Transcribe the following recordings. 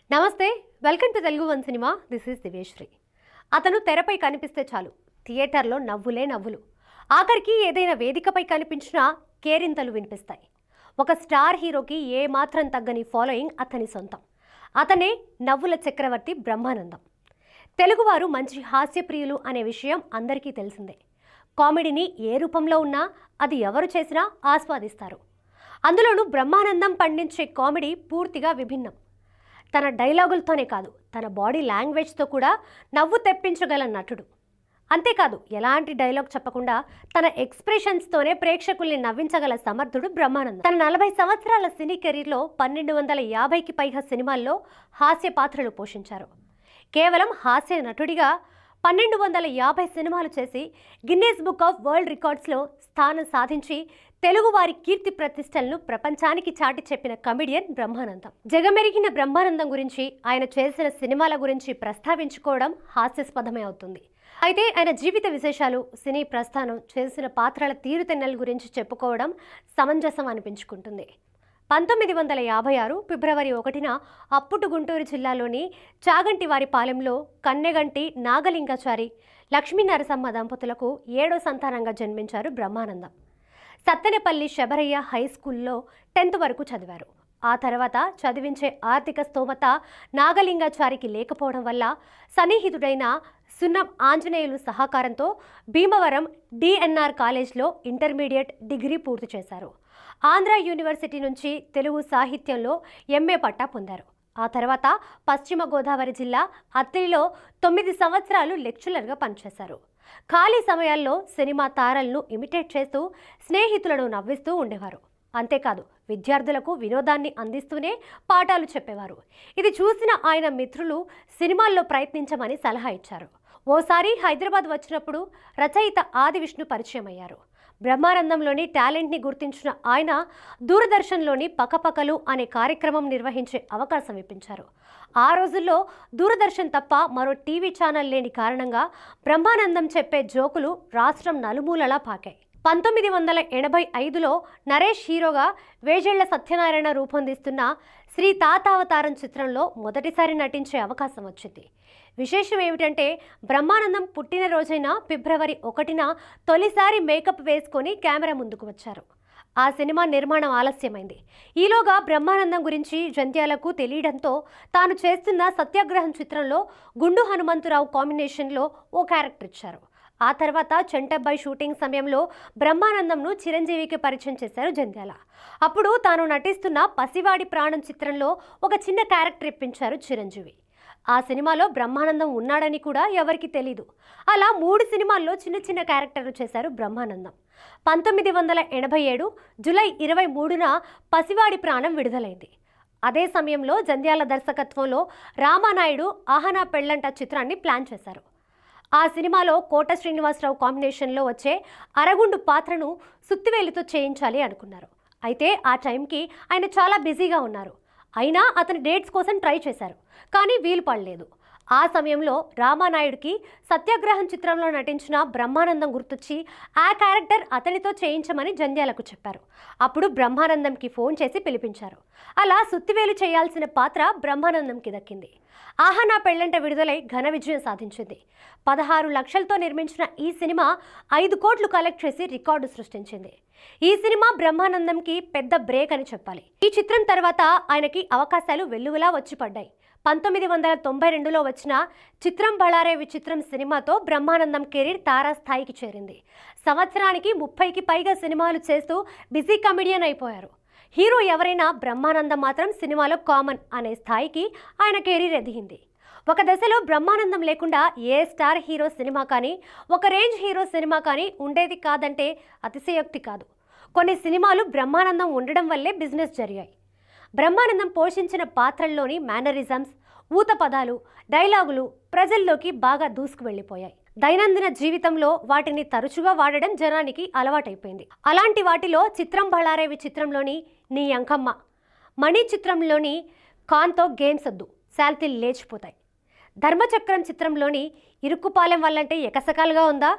నమస్తే welcome to Telugu one cinema this is Diveshri అతను తెరపై కనిపిస్తే చాలు థియేటర్లో నవ్వులే నవ్వులు ఆఖరికి ఏదైనా వేదికపై కనిపించినా కేరింతలు వినిపిస్తాయి ఒక స్టార్ హీరోకి ఏ మాత్రం తగ్గని ఫాలోయింగ్ అతని సొంతం అతనే నవ్వుల చక్రవర్తి బ్రహ్మానందం తెలుగువారు మంచి హాస్యప్రియులు అనే విషయం అందరికీ తెలిసిందే కామెడీని ఏ రూపంలో ఉన్నా అది ఎవరు చేసినా ఆస్వాదిస్తారు అందులోనూ బ్రహ్మానందం పండించే కామెడీ పూర్తిగా విభిన్నం తన డైలాగులతోనే కాదు తన బాడీ లాంగ్వేజ్తో కూడా నవ్వు తెప్పించగల నటుడు అంతేకాదు ఎలాంటి డైలాగ్ చెప్పకుండా తన ఎక్స్ప్రెషన్స్తోనే ప్రేక్షకుల్ని నవ్వించగల సమర్థుడు బ్రహ్మానందం తన నలభై సంవత్సరాల సినీ కెరీర్లో పన్నెండు వందల యాభైకి పైగా సినిమాల్లో హాస్య పాత్రలు పోషించారు కేవలం హాస్య నటుడిగా పన్నెండు వందల యాభై సినిమాలు చేసి గిన్నెస్ బుక్ ఆఫ్ వరల్డ్ రికార్డ్స్లో స్థానం సాధించి తెలుగువారి కీర్తి ప్రతిష్టలను ప్రపంచానికి చాటి చెప్పిన కమిడియన్ బ్రహ్మానందం జగమెరిగిన బ్రహ్మానందం గురించి ఆయన చేసిన సినిమాల గురించి ప్రస్తావించుకోవడం హాస్యాస్పదమే అవుతుంది అయితే ఆయన జీవిత విశేషాలు సినీ ప్రస్థానం చేసిన పాత్రల తీరుతెన్నెల గురించి చెప్పుకోవడం సమంజసం అనిపించుకుంటుంది పంతొమ్మిది వందల యాభై ఆరు ఫిబ్రవరి ఒకటిన అప్పుటు గుంటూరు జిల్లాలోని చాగంటివారి పాలెంలో కన్నెగంటి నాగలింగాచారి లక్ష్మీ నరసమ్మ దంపతులకు ఏడో సంతానంగా జన్మించారు బ్రహ్మానందం సత్తెనపల్లి శబరయ్య హై స్కూల్లో టెన్త్ వరకు చదివారు ఆ తర్వాత చదివించే ఆర్థిక స్తోమత నాగలింగాచారికి లేకపోవడం వల్ల సన్నిహితుడైన సున్నం ఆంజనేయులు సహకారంతో భీమవరం డిఎన్ఆర్ కాలేజ్లో ఇంటర్మీడియట్ డిగ్రీ పూర్తి చేశారు ఆంధ్ర యూనివర్సిటీ నుంచి తెలుగు సాహిత్యంలో ఎంఏ పట్టా పొందారు ఆ తర్వాత పశ్చిమ గోదావరి జిల్లా అత్తిలిలో తొమ్మిది సంవత్సరాలు లెక్చరర్గా పనిచేశారు ఖాళీ సమయాల్లో సినిమా తారలను ఇమిటేట్ చేస్తూ స్నేహితులను నవ్విస్తూ ఉండేవారు అంతేకాదు విద్యార్థులకు వినోదాన్ని అందిస్తూనే పాఠాలు చెప్పేవారు ఇది చూసిన ఆయన మిత్రులు సినిమాల్లో ప్రయత్నించమని సలహా ఇచ్చారు ఓసారి హైదరాబాద్ వచ్చినప్పుడు రచయిత ఆది విష్ణు పరిచయం అయ్యారు బ్రహ్మానందంలోని టాలెంట్ని గుర్తించిన ఆయన దూరదర్శన్లోని పకపకలు అనే కార్యక్రమం నిర్వహించే అవకాశం ఇప్పించారు ఆ రోజుల్లో దూరదర్శన్ తప్ప మరో టీవీ ఛానల్ లేని కారణంగా బ్రహ్మానందం చెప్పే జోకులు రాష్ట్రం నలుమూలలా పాకాయి పంతొమ్మిది వందల ఎనభై ఐదులో నరేష్ హీరోగా వేజేళ్ల సత్యనారాయణ రూపొందిస్తున్న శ్రీ తాతావతారం చిత్రంలో మొదటిసారి నటించే అవకాశం వచ్చింది విశేషం ఏమిటంటే బ్రహ్మానందం పుట్టినరోజైన ఫిబ్రవరి ఒకటిన తొలిసారి మేకప్ వేసుకొని కెమెరా ముందుకు వచ్చారు ఆ సినిమా నిర్మాణం ఆలస్యమైంది ఈలోగా బ్రహ్మానందం గురించి జంధ్యాలకు తెలియడంతో తాను చేస్తున్న సత్యాగ్రహం చిత్రంలో గుండు హనుమంతురావు కాంబినేషన్లో ఓ క్యారెక్టర్ ఇచ్చారు ఆ తర్వాత చెంటబ్బాయి షూటింగ్ సమయంలో బ్రహ్మానందంను చిరంజీవికి పరిచయం చేశారు జంధ్యాల అప్పుడు తాను నటిస్తున్న పసివాడి ప్రాణం చిత్రంలో ఒక చిన్న క్యారెక్టర్ ఇప్పించారు చిరంజీవి ఆ సినిమాలో బ్రహ్మానందం ఉన్నాడని కూడా ఎవరికి తెలీదు అలా మూడు సినిమాల్లో చిన్న చిన్న క్యారెక్టర్లు చేశారు బ్రహ్మానందం పంతొమ్మిది వందల ఎనభై ఏడు జూలై ఇరవై మూడున పసివాడి ప్రాణం విడుదలైంది అదే సమయంలో జంధ్యాల దర్శకత్వంలో రామానాయుడు ఆహనా పెళ్ళంట చిత్రాన్ని ప్లాన్ చేశారు ఆ సినిమాలో కోట శ్రీనివాసరావు కాంబినేషన్లో వచ్చే అరగుండు పాత్రను సుత్తివేలితో చేయించాలి అనుకున్నారు అయితే ఆ టైంకి ఆయన చాలా బిజీగా ఉన్నారు అయినా అతని డేట్స్ కోసం ట్రై చేశారు కానీ వీలు పడలేదు ఆ సమయంలో రామానాయుడికి సత్యాగ్రహం చిత్రంలో నటించిన బ్రహ్మానందం గుర్తొచ్చి ఆ క్యారెక్టర్ అతనితో చేయించమని జంధ్యాలకు చెప్పారు అప్పుడు బ్రహ్మానందంకి ఫోన్ చేసి పిలిపించారు అలా సుత్తివేలు చేయాల్సిన పాత్ర బ్రహ్మానందంకి దక్కింది ఆహా నా పెళ్ళంట విడుదలై ఘన విజయం సాధించింది పదహారు లక్షలతో నిర్మించిన ఈ సినిమా ఐదు కోట్లు కలెక్ట్ చేసి రికార్డు సృష్టించింది ఈ సినిమా బ్రహ్మానందంకి పెద్ద బ్రేక్ అని చెప్పాలి ఈ చిత్రం తర్వాత ఆయనకి అవకాశాలు వెల్లువలా వచ్చి పడ్డాయి పంతొమ్మిది వందల తొంభై రెండులో వచ్చిన చిత్రం బళారే విచిత్రం సినిమాతో బ్రహ్మానందం కెరీర్ తారాస్థాయికి చేరింది సంవత్సరానికి ముప్పైకి పైగా సినిమాలు చేస్తూ బిజీ కమెడియన్ అయిపోయారు హీరో ఎవరైనా బ్రహ్మానందం మాత్రం సినిమాలో కామన్ అనే స్థాయికి ఆయన కెరీర్ ఎదిగింది ఒక దశలో బ్రహ్మానందం లేకుండా ఏ స్టార్ హీరో సినిమా కానీ ఒక రేంజ్ హీరో సినిమా కానీ ఉండేది కాదంటే అతిశయోక్తి కాదు కొన్ని సినిమాలు బ్రహ్మానందం ఉండడం వల్లే బిజినెస్ జరిగాయి బ్రహ్మానందం పోషించిన పాత్రల్లోని మేనరిజమ్స్ ఊత పదాలు డైలాగులు ప్రజల్లోకి బాగా దూసుకు వెళ్ళిపోయాయి దైనందిన జీవితంలో వాటిని తరచుగా వాడడం జనానికి అలవాటైపోయింది అలాంటి వాటిలో చిత్రం బళారేవి చిత్రంలోని నీ అంకమ్మ మణి చిత్రంలోని కాన్తో గేమ్స్ వద్దు శాల్తీలు లేచిపోతాయి ధర్మచక్రం చిత్రంలోని ఇరుక్కుపాలెం వల్లంటే ఎకసకాలుగా ఉందా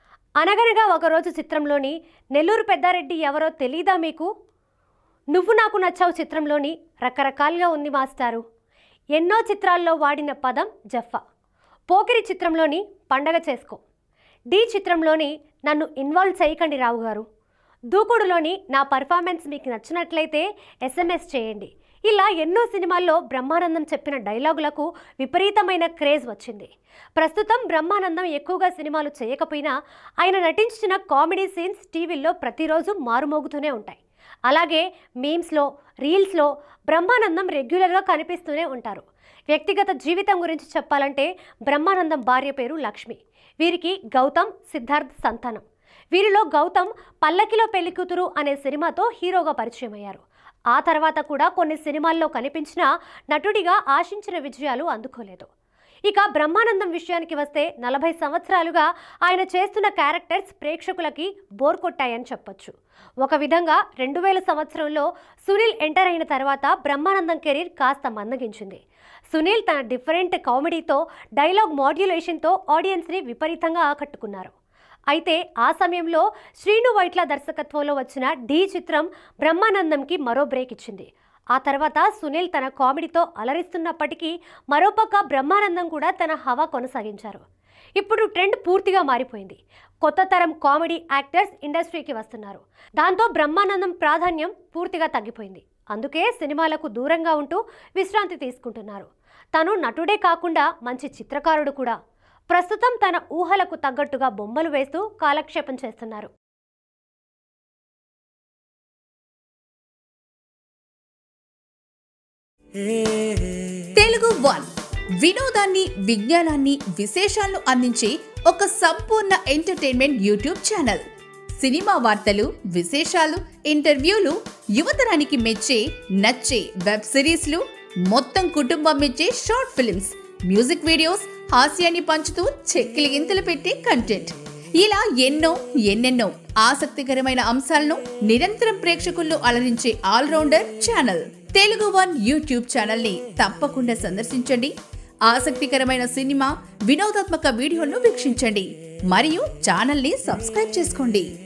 అనగనగా ఒకరోజు చిత్రంలోని నెల్లూరు పెద్దారెడ్డి ఎవరో తెలీదా మీకు నువ్వు నాకు నచ్చావు చిత్రంలోని రకరకాలుగా ఉంది మాస్టారు ఎన్నో చిత్రాల్లో వాడిన పదం జఫా పోకిరి చిత్రంలోని పండగ చేసుకో డి చిత్రంలోని నన్ను ఇన్వాల్వ్ చేయకండి రావు గారు దూకుడులోని నా పర్ఫార్మెన్స్ మీకు నచ్చినట్లయితే ఎస్ఎంఎస్ చేయండి ఇలా ఎన్నో సినిమాల్లో బ్రహ్మానందం చెప్పిన డైలాగులకు విపరీతమైన క్రేజ్ వచ్చింది ప్రస్తుతం బ్రహ్మానందం ఎక్కువగా సినిమాలు చేయకపోయినా ఆయన నటించిన కామెడీ సీన్స్ టీవీల్లో ప్రతిరోజు మారుమోగుతూనే ఉంటాయి అలాగే మీమ్స్లో రీల్స్లో బ్రహ్మానందం రెగ్యులర్గా కనిపిస్తూనే ఉంటారు వ్యక్తిగత జీవితం గురించి చెప్పాలంటే బ్రహ్మానందం భార్య పేరు లక్ష్మి వీరికి గౌతమ్ సిద్ధార్థ్ సంతానం వీరిలో గౌతమ్ పల్లకిలో పెళ్లికూతురు అనే సినిమాతో హీరోగా పరిచయం అయ్యారు ఆ తర్వాత కూడా కొన్ని సినిమాల్లో కనిపించిన నటుడిగా ఆశించిన విజయాలు అందుకోలేదు ఇక బ్రహ్మానందం విషయానికి వస్తే నలభై సంవత్సరాలుగా ఆయన చేస్తున్న క్యారెక్టర్స్ ప్రేక్షకులకి బోర్ కొట్టాయని చెప్పొచ్చు ఒక విధంగా రెండు వేల సంవత్సరంలో సునీల్ ఎంటర్ అయిన తర్వాత బ్రహ్మానందం కెరీర్ కాస్త మందగించింది సునీల్ తన డిఫరెంట్ కామెడీతో డైలాగ్ మాడ్యులేషన్తో ఆడియన్స్ని విపరీతంగా ఆకట్టుకున్నారు అయితే ఆ సమయంలో శ్రీను వైట్ల దర్శకత్వంలో వచ్చిన డి చిత్రం బ్రహ్మానందంకి మరో బ్రేక్ ఇచ్చింది ఆ తర్వాత సునీల్ తన కామెడీతో అలరిస్తున్నప్పటికీ మరోపక్క బ్రహ్మానందం కూడా తన హవా కొనసాగించారు ఇప్పుడు ట్రెండ్ పూర్తిగా మారిపోయింది కొత్త తరం కామెడీ యాక్టర్స్ ఇండస్ట్రీకి వస్తున్నారు దాంతో బ్రహ్మానందం ప్రాధాన్యం పూర్తిగా తగ్గిపోయింది అందుకే సినిమాలకు దూరంగా ఉంటూ విశ్రాంతి తీసుకుంటున్నారు తను నటుడే కాకుండా మంచి చిత్రకారుడు కూడా ప్రస్తుతం తన ఊహలకు తగ్గట్టుగా బొమ్మలు వేస్తూ కాలక్షేపం చేస్తున్నారు తెలుగు వన్ వినోదాన్ని విజ్ఞానాన్ని విశేషాలను అందించే ఒక సంపూర్ణ ఎంటర్టైన్మెంట్ యూట్యూబ్ ఛానల్ సినిమా వార్తలు విశేషాలు ఇంటర్వ్యూలు యువతరానికి మెచ్చే నచ్చే వెబ్ సిరీస్లు మొత్తం కుటుంబం మెచ్చే షార్ట్ ఫిల్మ్స్ మ్యూజిక్ వీడియోస్ హాస్యాన్ని పంచుతూ చెక్కిలి గింతలు పెట్టే కంటెంట్ ఇలా ఎన్నో ఎన్నెన్నో ఆసక్తికరమైన అంశాలను నిరంతరం ప్రేక్షకుల్లో అలరించే allrounder channel Telugu one YouTube channel ని తప్పకుండా సందర్శించండి ఆసక్తికరమైన సినిమా వినోదాత్మక వీడియోలను వీక్షించండి మరియు ఛానల్ ని సబ్స్క్రైబ్ చేసుకోండి